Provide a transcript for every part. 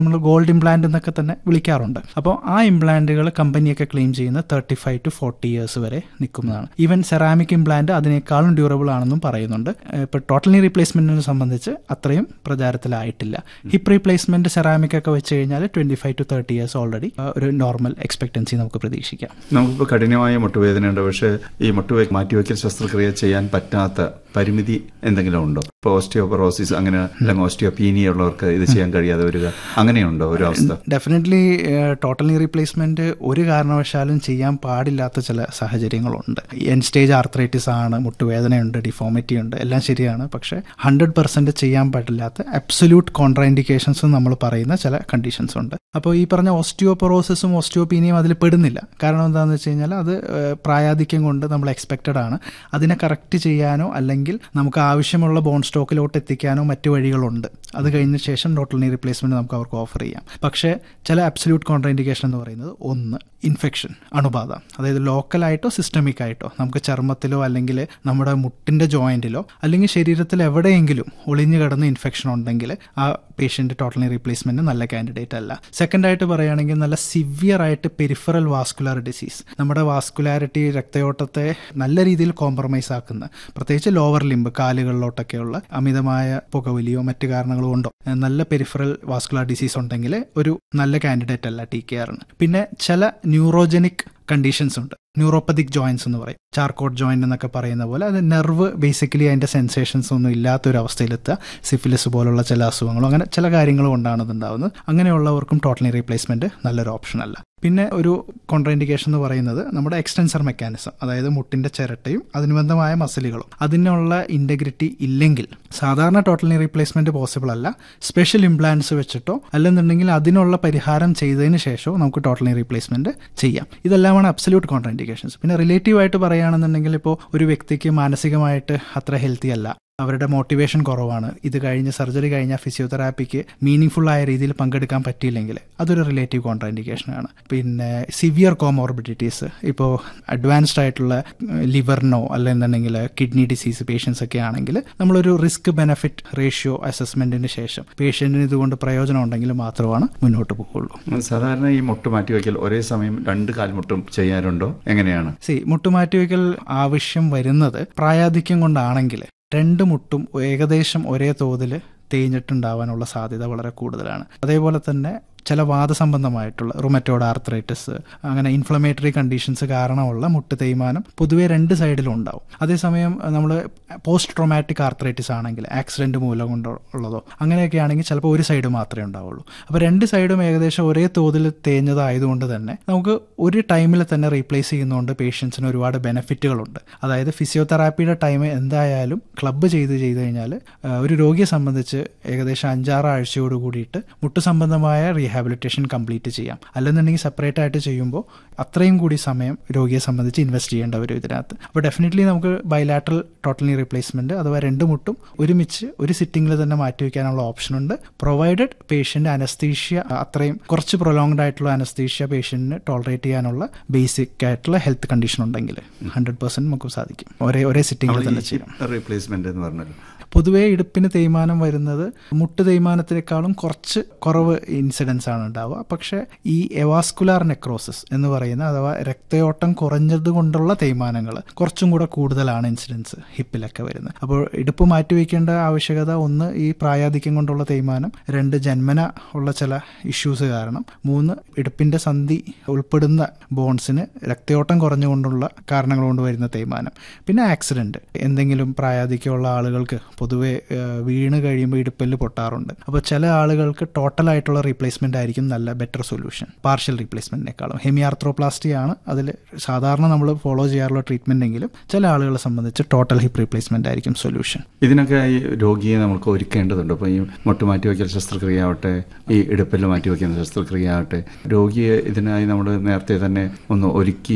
നമ്മൾ gold implant എന്നൊക്കെ തന്നെ വിളിക്കാറുണ്ട് അപ്പോൾ ആ ഇംപ്ലാന്റുകൾ കമ്പനിയൊക്കെ ക്ലെയിം ചെയ്യുന്ന thirty five to forty years വരെ നിൽക്കുന്നതാണ് ഈവൻ സെറാമിക് ഇംപ്ലാന്റ് അതിനേക്കാളും ഡ്യൂറബിൾ ആണെന്നും പറയുന്നുണ്ട് ഇപ്പോൾ ടോട്ടൽ നീ റീപ്ലേസ്മെന്റിനെ സംബന്ധിച്ച് അത്രയും പ്രചാരത്തിലായിട്ടില്ല ഹിപ്പ് റീപ്ലേസ്മെന്റ് സെറാമിക് ഒക്കെ വെച്ച് കഴിഞ്ഞാൽ twenty five to thirty years already ഒരു നോർമൽ എക്സ്പെക്ടൻസി നമുക്ക് പ്രതീക്ഷിക്കാം നമുക്കിപ്പോൾ കഠിനമായ മുട്ടുവേദനയുണ്ട് പക്ഷേ ഈ മുട്ടുവെ മാറ്റിവെക്കൽ ശസ്ത്രക്രിയ ചെയ്യാൻ പറ്റാത്ത പരിമിതി എന്തെങ്കിലും ഉണ്ടോ ഇപ്പോൾ ഓസ്റ്റിയോപറോസിസ് അങ്ങനെ അല്ലെങ്കിൽ ഓസ്റ്റിയോപീനിയ ഉള്ളവർക്ക് ഇത് ചെയ്യാൻ കഴിയാതെ വരിക അങ്ങനെയുണ്ടോ ഒരു അവസ്ഥ ഡെഫിനറ്റ്ലി ടോട്ടൽ നീ റീപ്ലേസ്മെന്റ് ഒരു കാരണവശാലും ചെയ്യാൻ പാടില്ലാത്ത ചില സാഹചര്യങ്ങളുണ്ട് എൻ സ്റ്റേജ് ആർത്രൈറ്റിസ് ആണ് മുട്ടുവേദനയുണ്ട് ഡിഫോമിറ്റി ഉണ്ട് എല്ലാം ശരിയാണ് പക്ഷേ ഹൺഡ്രഡ് പെർസെന്റ് ചെയ്യാൻ പാടില്ലാത്ത അബ്സല്യൂട്ട് കോൺട്രാഇൻഡിക്കേഷൻസ് നമ്മൾ പറയുന്ന ചില കണ്ടീഷൻസ് ഉണ്ട് അപ്പോൾ ഈ പറഞ്ഞ ഓസ്റ്റിയോപൊറോസിസും ഓസ്റ്റിയോപീനിയും അതിൽ പെടുന്നില്ല കാരണം എന്താണെന്ന് വെച്ച് കഴിഞ്ഞാൽ അത് ഏഹ്, പ്രായാധിക്യം കൊണ്ട് നമ്മൾ എക്സ്പെക്റ്റഡ് ആണ് അതിനെ കറക്റ്റ് ചെയ്യാനോ അല്ലെങ്കിൽ നമുക്ക് ആവശ്യമുള്ള ബോൺ സ്റ്റോക്കിലോട്ട് എത്തിക്കാനോ മറ്റു വഴികളുണ്ട് അത് കഴിഞ്ഞ ശേഷം ടോട്ടൽ നീ റീപ്ലേസ്മെന്റ് നമുക്ക് അവർക്ക് ഓഫർ ചെയ്യാം പക്ഷേ ചില അബ്സല്യൂട്ട് കോൺട്രാഇൻഡിക്കേഷൻ എന്ന് പറയുന്നത് ഒന്ന് ഇൻഫെക്ഷൻ അണുബാധ അതായത് ലോക്കലായിട്ടോ സിസ്റ്റമിക് ആയിട്ടോ നമുക്ക് ചർമ്മത്തിലോ അല്ലെങ്കിൽ നമ്മുടെ മുട്ടിന്റെ ജോയിന്റിലോ അല്ലെങ്കിൽ ശരീരത്തിൽ എവിടെയെങ്കിലും ഒളിഞ്ഞു കിടന്ന് ഇൻഫെക്ഷൻ ഉണ്ടെങ്കിൽ ആ പേഷ്യന്റ് ടോട്ടൽ നീ റീപ്ലേസ്മെന്റ് നല്ല കാൻഡിഡേറ്റ് അല്ല സെക്കൻഡ് ആയിട്ട് പറയുകയാണെങ്കിൽ നല്ല സിവിയർ ആയിട്ട് പെരിഫറൽ വാസ്കുലാർ ഡിസീസ് നമ്മുടെ വാസ്കുലാരിറ്റി രക്തയോട്ടത്തെ നല്ല രീതിയിൽ കോംപ്രമൈസ് ആക്കുന്ന പ്രത്യേകിച്ച് ലോവർ ലിംബ് കാലുകളിലോട്ടൊക്കെയുള്ള അമിതമായ പുകവലിയോ മറ്റു കാരണങ്ങളോ ഉണ്ടോ ഏഹ് നല്ല പെരിഫറൽ വാസ്കുലാർ ഡിസീസ് ഉണ്ടെങ്കിൽ ഒരു നല്ല കാൻഡിഡേറ്റ് അല്ല ടി കെ ആറിന് പിന്നെ ചില ന്യൂറോജനിക് കണ്ടീഷൻസ് ഉണ്ട് ന്യൂറോപ്പതിക് ജോയിൻസ് എന്ന് പറയും ചാർക്കോട്ട് ജോയിന്റ് എന്നൊക്കെ പറയുന്ന പോലെ അത് നെർവ് ബേസിക്കലി അതിന്റെ സെൻസേഷൻസ് ഒന്നും ഇല്ലാത്തൊരു അവസ്ഥയിലെത്തുക സിഫിലിസ് പോലുള്ള ചില അസുഖങ്ങളും അങ്ങനെ ചില കാര്യങ്ങളും കൊണ്ടാണ് ഇത് ഉണ്ടാവുന്നത് അങ്ങനെയുള്ളവർക്കും ടോട്ടലി റീപ്ലേസ്മെന്റ് നല്ലൊരു ഓപ്ഷൻ അല്ല പിന്നെ ഒരു കോൺട്രാഇൻഡിക്കേഷൻ എന്ന് പറയുന്നത് നമ്മുടെ എക്സ്റ്റൻസർ മെക്കാനിസം അതായത് മുട്ടിന്റെ ചിരട്ടയും അനുബന്ധമായ മസിലുകളും അതിനുള്ള ഇന്റഗ്രിറ്റി ഇല്ലെങ്കിൽ സാധാരണ ടോട്ടൽ നീ റീപ്ലേസ്മെന്റ് പോസിബിൾ അല്ല സ്പെഷ്യൽ ഇംപ്ലാന്റ്സ് വെച്ചിട്ടോ അല്ലെന്നുണ്ടെങ്കിൽ അതിനുള്ള പരിഹാരം ചെയ്തതിന് ശേഷമോ നമുക്ക് ടോട്ടൽ നീ റീപ്ലേസ്മെന്റ് ചെയ്യാം ഇതെല്ലാമാണ് അബ്സല്യൂട്ട് കോൺട്രാഇൻഡിക്കേഷൻസ് പിന്നെ റിലേറ്റീവ് ആയിട്ട് പറയുകയാണെന്നുണ്ടെങ്കിൽ ഇപ്പോൾ ഒരു വ്യക്തിക്ക് മാനസികമായിട്ട് അത്ര ഹെൽത്തി അല്ല അവരുടെ മോട്ടിവേഷൻ കുറവാണ് ഇത് കഴിഞ്ഞ് സർജറി കഴിഞ്ഞ ഫിസിയോതെറാപ്പിക്ക് മീനിങ് ഫുൾ ആയ രീതിയിൽ പങ്കെടുക്കാൻ പറ്റിയില്ലെങ്കിൽ അതൊരു റിലേറ്റീവ് കോൺട്രാഇൻഡിക്കേഷനാണ് പിന്നെ സിവിയർ കോമോർബിഡിറ്റീസ് ഇപ്പോൾ അഡ്വാൻസ്ഡ് ആയിട്ടുള്ള ലിവറിനോ അല്ലെന്നുണ്ടെങ്കിൽ കിഡ്നി ഡിസീസ് പേഷ്യൻസ് ഒക്കെ ആണെങ്കിൽ നമ്മളൊരു റിസ്ക് ബെനഫിറ്റ് റേഷ്യോ അസസ്മെന്റിന് ശേഷം പേഷ്യന്റിന് ഇതുകൊണ്ട് പ്രയോജനം ഉണ്ടെങ്കിൽ മാത്രമാണ് മുന്നോട്ട് പോകുള്ളൂ സാധാരണ ഈ മുട്ട് മാറ്റിവെക്കൽ ഒരേ സമയം രണ്ട് കാൽമുട്ടും ചെയ്യാറുണ്ടോ എങ്ങനെയാണ് സി മുട്ടുമാറ്റിവെക്കൽ ആവശ്യം വരുന്നത് പ്രായാധിക്യം കൊണ്ടാണെങ്കിൽ രണ്ട് മുട്ടും ഏകദേശം ഒരേ തോതിൽ തേഞ്ഞിട്ടുണ്ടാവാനുള്ള സാധ്യത വളരെ കൂടുതലാണ് അതേപോലെ തന്നെ ചില വാദസംബന്ധമായിട്ടുള്ള റുമറ്റോഡ് ആർത്രൈറ്റിസ് അങ്ങനെ ഇൻഫ്ലമേറ്ററി കണ്ടീഷൻസ് കാരണമുള്ള മുട്ട് തേയ്മാനം പൊതുവേ രണ്ട് സൈഡിലും ഉണ്ടാവും അതേസമയം നമ്മൾ പോസ്റ്റ് ട്രോമാറ്റിക് ആർത്രൈറ്റിസ് ആണെങ്കിൽ ആക്സിഡന്റ് മൂലം കൊണ്ടുള്ളതോ അങ്ങനെയൊക്കെ ആണെങ്കിൽ ചിലപ്പോൾ ഒരു സൈഡ് മാത്രമേ ഉണ്ടാവുള്ളൂ അപ്പോൾ രണ്ട് സൈഡും ഏകദേശം ഒരേ തോതിൽ തേഞ്ഞതായതുകൊണ്ട് തന്നെ നമുക്ക് ഒരു ടൈമിൽ തന്നെ റീപ്ലേസ് ചെയ്യുന്നതുകൊണ്ട് പേഷ്യൻസിന് ഒരുപാട് ബെനിഫിറ്റുകളുണ്ട് അതായത് ഫിസിയോതെറാപ്പിയുടെ ടൈം എന്തായാലും ക്ലബ്ബ് ചെയ്ത് ചെയ്ത് കഴിഞ്ഞാൽ ഒരു രോഗിയെ സംബന്ധിച്ച് ഏകദേശം അഞ്ചാറ് ആഴ്ചയോട് കൂടിയിട്ട് മുട്ട് സംബന്ധമായ റീഹാബിലിറ്റേഷൻ കംപ്ലീറ്റ് ചെയ്യാം അല്ലെന്നുണ്ടെങ്കിൽ സെപ്പറേറ്റ് ആയിട്ട് ചെയ്യുമ്പോൾ അത്രയും കൂടി സമയം രോഗിയെ സംബന്ധിച്ച് ഇൻവെസ്റ്റ് ചെയ്യേണ്ട വരും ഇതിനകത്ത് അപ്പോൾ ഡെഫിനറ്റ്ലി നമുക്ക് ബൈലാറ്ററൽ ടോട്ടൽ നീ റീപ്ലേസ്മെന്റ് അഥവാ രണ്ട് മുട്ടും ഒരുമിച്ച് ഒരു സിറ്റിംഗിൽ തന്നെ മാറ്റിവെക്കാനുള്ള ഓപ്ഷൻ ഉണ്ട് പ്രൊവൈഡഡ് പേഷ്യന്റ് അനസ്തീഷ്യ അത്രയും കുറച്ച് പ്രൊലോങ്ഡ് ആയിട്ടുള്ള അനസ്തീഷ്യ പേഷ്യന്റിന് ടോളറേറ്റ് ചെയ്യാനുള്ള ബേസിക് ആയിട്ടുള്ള ഹെൽത്ത് കണ്ടീഷൻ ഉണ്ടെങ്കിൽ ഹൺഡ്രഡ് പെർസെന്റ് നമുക്ക് സാധിക്കും ഒരേ ഒരേ സിറ്റിംഗിൽ തന്നെ ചെയ്യാം റീപ്ലേസ്മെന്റ് എന്ന് പറഞ്ഞല്ലോ പൊതുവേ ഇടുപ്പിന് തേയ്മാനം വരുന്നത് മുട്ട് തേയ്മാനത്തിനേക്കാളും കുറച്ച് കുറവ് ഇൻസിഡൻസ് ആണ് ഉണ്ടാവുക പക്ഷേ ഈ എവാസ്കുലാർ നെക്രോസിസ് എന്ന് പറയുന്ന അഥവാ രക്തയോട്ടം കുറഞ്ഞത് കൊണ്ടുള്ള തേയ്മാനങ്ങൾ കുറച്ചും കൂടെ കൂടുതലാണ് ഇൻസിഡൻസ് ഹിപ്പിലൊക്കെ വരുന്നത് അപ്പോൾ ഇടുപ്പ് മാറ്റിവെക്കേണ്ട ആവശ്യകത ഒന്ന് ഈ പ്രായാധിക്യം കൊണ്ടുള്ള തേയ്മാനം രണ്ട് ജന്മന ഉള്ള ചില ഇഷ്യൂസ് കാരണം മൂന്ന് ഇടുപ്പിന്റെ സന്ധി ഉൾപ്പെടുന്ന ബോൺസിന് രക്തയോട്ടം കുറഞ്ഞുകൊണ്ടുള്ള കാരണങ്ങൾ കൊണ്ട് വരുന്ന തേയ്മാനം പിന്നെ ആക്സിഡന്റ് എന്തെങ്കിലും പ്രായാധിക്യമുള്ള ആളുകൾക്ക് പൊതുവെ ഏഹ്, വീണ് കഴിയുമ്പോൾ ഇടുപ്പല് പൊട്ടാറുണ്ട് അപ്പോൾ ചില ആളുകൾക്ക് ടോട്ടൽ ആയിട്ടുള്ള റീപ്ലേസ്മെന്റ് ആയിരിക്കും നല്ല ബെറ്റർ സൊല്യൂഷൻ പാർഷ്യൽ റീപ്ലേസ്മെന്റിനേക്കാളും ഹെമി ആർത്രോപ്ലാസ്റ്റി ആണ് അതിൽ സാധാരണ നമ്മൾ ഫോളോ ചെയ്യാറുള്ള ട്രീറ്റ്മെന്റ് എങ്കിലും ചില ആളുകളെ സംബന്ധിച്ച് ടോട്ടൽ ഹിപ്പ് റീപ്ലേസ്മെന്റ് ആയിരിക്കും സൊല്യൂഷൻ ഇതിനൊക്കെ ഈ രോഗിയെ നമുക്ക് ഒരുക്കേണ്ടതുണ്ട് അപ്പോൾ ഈ മുട്ട് മാറ്റിവെക്കൽ ശസ്ത്രക്രിയ ആവട്ടെ ഈ ഇടുപ്പല് മാറ്റിവെക്കുന്ന ശസ്ത്രക്രിയ ആവട്ടെ രോഗിയെ ഇതിനായി നമ്മൾ നേരത്തെ തന്നെ ഒന്ന് ഒരുക്കി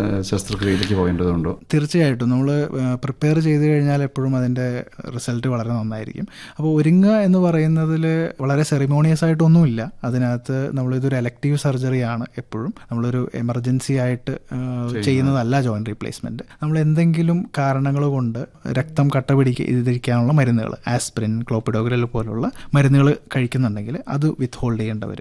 ഏഹ്, ശസ്ത്രക്രിയയിലേക്ക് പോകേണ്ടതുണ്ടോ തീർച്ചയായിട്ടും നമ്മൾ പ്രിപ്പയർ ചെയ്ത് കഴിഞ്ഞാൽ എപ്പോഴും അതിൻ്റെ റിസൾട്ട് വളരെ നന്നായിരിക്കും അപ്പോൾ ഒരുങ്ങുക എന്ന് പറയുന്നതിൽ വളരെ സെറിമോണിയസ് ആയിട്ടൊന്നുമില്ല അതിനകത്ത് നമ്മളിതൊരു എലക്റ്റീവ് സർജറിയാണ് എപ്പോഴും നമ്മളൊരു എമർജൻസി ആയിട്ട് ആ, ചെയ്യുന്നതല്ല ജോയിന്റ് റീപ്ലേസ്മെന്റ് നമ്മൾ എന്തെങ്കിലും കാരണങ്ങൾ കൊണ്ട് രക്തം കട്ട പിടിക്കാതിരിക്കാനുള്ള മരുന്നുകൾ ആസ്പിരിൻ ക്ലോപ്പിഡോഗ്രൽ പോലുള്ള മരുന്നുകൾ കഴിക്കുന്നുണ്ടെങ്കിൽ അത് വിത്ത് ഹോൾഡ് ചെയ്യേണ്ടി വരും